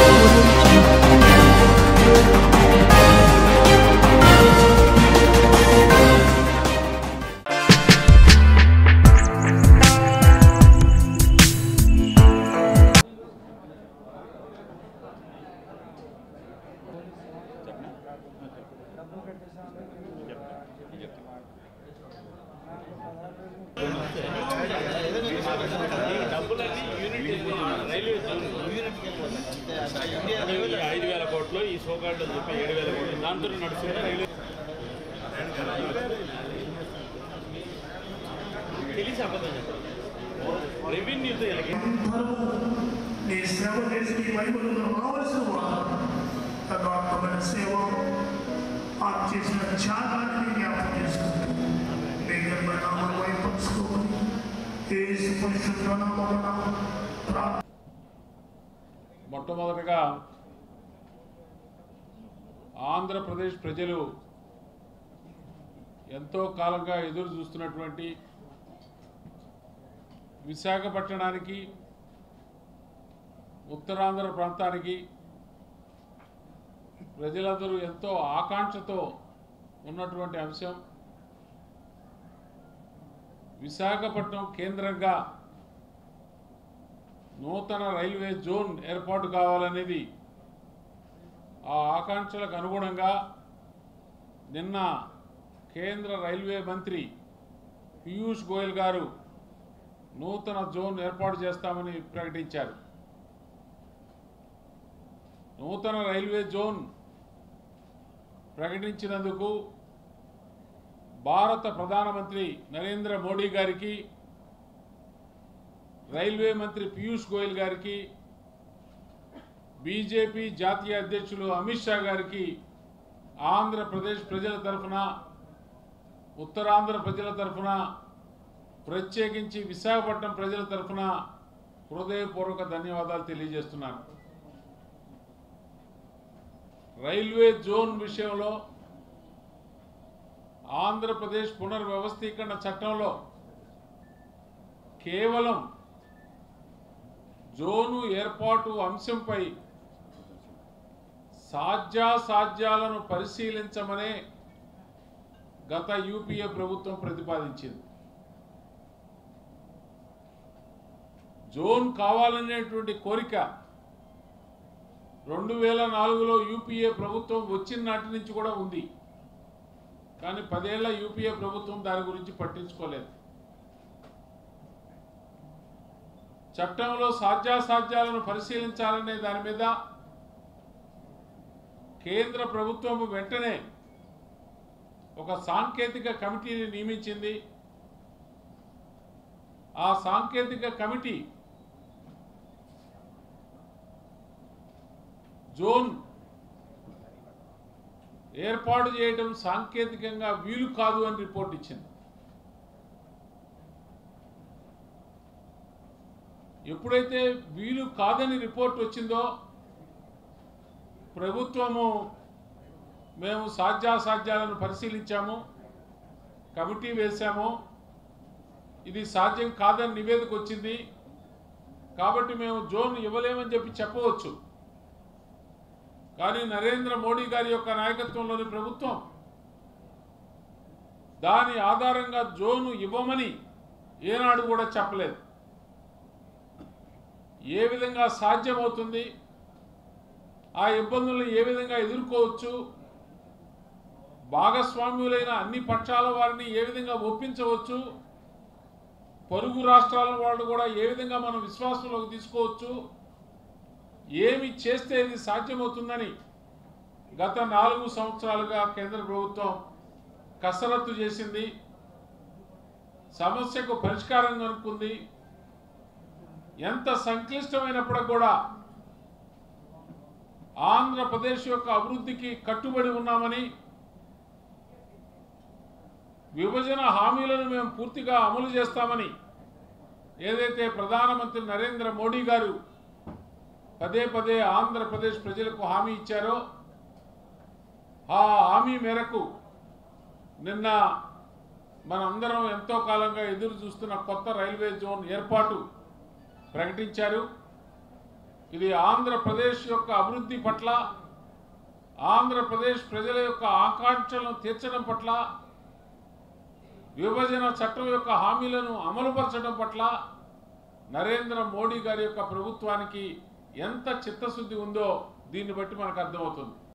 ఐదు వేల కోట్లు ఈ సోకాళ్ళు అని చెప్పి ఏడు వేల కోట్లు దాంతో నడుస్తుంది రైల్వే తెలిసి అబద్ధం చెప్పాలి రెవెన్యూతో ఎలాగే నీ శ్రమ చేసి నీ వైపులో రావాల్సిన వారు యథార్థమైన సేవ ఆ చేసిన త్యాగాన్ని జ్ఞాపకం చేసుకుంటూ మీ నామం వైపరుచుకోమని ఏసు పరిశుద్ధ నామమున ప్రార్థన మొట్టమొదటగా ఆంధ్రప్రదేశ్ ప్రజలు ఎంతో కాలంగా ఎదురు చూస్తున్నటువంటి విశాఖపట్టణానికి ఉత్తరాంధ్ర ప్రాంతానికి ప్రజలందరూ ఎంతో ఆకాంక్షతో ఉన్నటువంటి అంశం విశాఖపట్నం కేంద్రంగా నూతన రైల్వే జోన్ ఏర్పాటు కావాలనేది ఆ ఆకాంక్షలకు అనుగుణంగా నిన్న కేంద్ర రైల్వే మంత్రి పీయూష్ గోయల్ గారు నూతన జోన్ ఏర్పాటు చేస్తామని ప్రకటించారు నూతన రైల్వే జోన్ ప్రకటించినందుకు భారత ప్రధానమంత్రి నరేంద్ర మోడీ గారికి రైల్వే మంత్రి పీయూష్ గోయల్ గారికి బీజేపీ జాతీయ అధ్యక్షులు అమిత్ షా గారికి ఆంధ్రప్రదేశ్ ప్రజల తరఫున ఉత్తరాంధ్ర ప్రజల తరఫున ప్రత్యేకించి విశాఖపట్నం ప్రజల తరఫున హృదయపూర్వక ధన్యవాదాలు తెలియజేస్తున్నాను రైల్వే జోన్ విషయంలో ఆంధ్రప్రదేశ్ పునర్వ్యవస్థీకరణ చట్టంలో కేవలం జోను ఏర్పాటు అంశంపై సాధ్యాసాధ్యాలను పరిశీలించమనే గత యూపీఏ ప్రభుత్వం ప్రతిపాదించింది జోన్ కావాలనేటువంటి కోరిక రెండు వేల నాలుగులో యూపీఏ ప్రభుత్వం వచ్చిన నాటి నుంచి కూడా ఉంది కానీ పదేళ్ల యూపీఏ ప్రభుత్వం దాని గురించి పట్టించుకోలేదు చట్టంలో సాధ్యాసాధ్యాలను పరిశీలించాలనే దాని మీద కేంద్ర ప్రభుత్వం వెంటనే ఒక సాంకేతిక కమిటీని నియమించింది ఆ సాంకేతిక కమిటీ జోన్ ఏర్పాటు చేయడం సాంకేతికంగా వీలు కాదు అని రిపోర్ట్ ఇచ్చింది ఎప్పుడైతే వీలు కాదని రిపోర్ట్ వచ్చిందో ప్రభుత్వము మేము సాధ్యాసాధ్యాలను పరిశీలించాము కమిటీ వేశాము ఇది సాధ్యం కాదని నివేదిక వచ్చింది కాబట్టి మేము జోన్ ఇవ్వలేమని చెప్పి చెప్పవచ్చు కానీ నరేంద్ర మోడీ గారి యొక్క నాయకత్వంలోని ప్రభుత్వం దాని ఆధారంగా జోను ఇవ్వమని ఏనాడు కూడా చెప్పలేదు ఏ విధంగా సాధ్యమవుతుంది ఆ ఇబ్బందులను ఏ విధంగా ఎదుర్కోవచ్చు భాగస్వామ్యులైన అన్ని పక్షాల వారిని ఏ విధంగా ఒప్పించవచ్చు పొరుగు రాష్ట్రాల వాళ్ళు కూడా ఏ విధంగా మనం విశ్వాసంలోకి తీసుకోవచ్చు ఏమి చేస్తే ఇది సాధ్యమవుతుందని గత నాలుగు సంవత్సరాలుగా కేంద్ర ప్రభుత్వం కసరత్తు చేసింది సమస్యకు పరిష్కారం కనుక్కుంది ఎంత సంక్లిష్టమైనప్పటికి కూడా ఆంధ్రప్రదేశ్ యొక్క అభివృద్ధికి కట్టుబడి ఉన్నామని విభజన హామీలను మేము పూర్తిగా అమలు చేస్తామని ఏదైతే ప్రధానమంత్రి నరేంద్ర మోడీ గారు పదే పదే ఆంధ్రప్రదేశ్ ప్రజలకు హామీ ఇచ్చారో ఆ హామీ మేరకు నిన్న మనందరం ఎంతో కాలంగా ఎదురు చూస్తున్న కొత్త రైల్వే జోన్ ఏర్పాటు ప్రకటించారు ఇది ఆంధ్రప్రదేశ్ యొక్క అభివృద్ధి పట్ల ఆంధ్రప్రదేశ్ ప్రజల యొక్క ఆకాంక్షలను తీర్చడం పట్ల విభజన చట్టం యొక్క హామీలను అమలుపరచడం పట్ల నరేంద్ర మోడీ గారి యొక్క ప్రభుత్వానికి ఎంత చిత్తశుద్ధి ఉందో దీన్ని బట్టి మనకు అర్థమవుతుంది